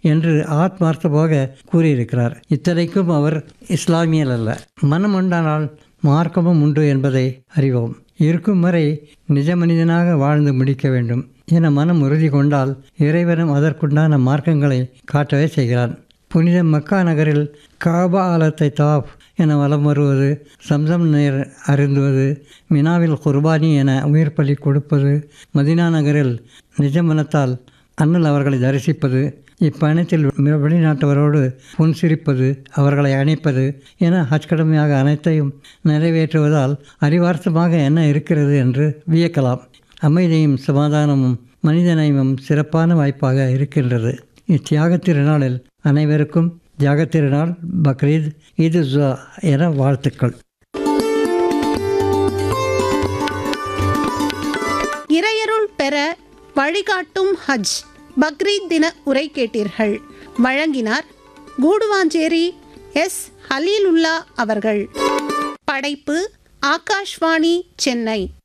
என்று ஆத்மார்த்தமாக கூறியிருக்கிறார் இத்தனைக்கும் அவர் இஸ்லாமியல் அல்ல மனம் உண்டானால் மார்க்கமும் உண்டு என்பதை அறிவோம் இருக்கும் வரை நிஜ மனிதனாக வாழ்ந்து முடிக்க வேண்டும் என மனம் உறுதி கொண்டால் இறைவனும் அதற்குண்டான மார்க்கங்களை காட்டவே செய்கிறான் புனித மக்கா நகரில் காபா ஆலத்தை தாப் என வலம் வருவது சம்சம் நீர் அருந்துவது மினாவில் குர்பானி என உயிர் பலி கொடுப்பது மதினா நகரில் நிஜ மனத்தால் அண்ணல் அவர்களை தரிசிப்பது இப்பயணத்தில் வெ- வெளிநாட்டவரோடு புன்சிரிப்பது அவர்களை அணைப்பது என ஹஜ் கடமையாக அனைத்தையும் நிறைவேற்றுவதால் அறிவார்த்தமாக என்ன இருக்கிறது என்று வியக்கலாம் அமைதியும் சமாதானமும் மனிதநேயமும் சிறப்பான வாய்ப்பாக இருக்கின்றது இத்தியாக திருநாளில் அனைவருக்கும் தியாக திருநாள் பக்ரீத் ஈது ஜுவா என வாழ்த்துக்கள் இறையருள் பெற வழிகாட்டும் ஹஜ் பக்ரீத் தின உரை கேட்டீர்கள் வழங்கினார் கூடுவாஞ்சேரி எஸ் ஹலீலுல்லா அவர்கள் படைப்பு ஆகாஷ்வாணி சென்னை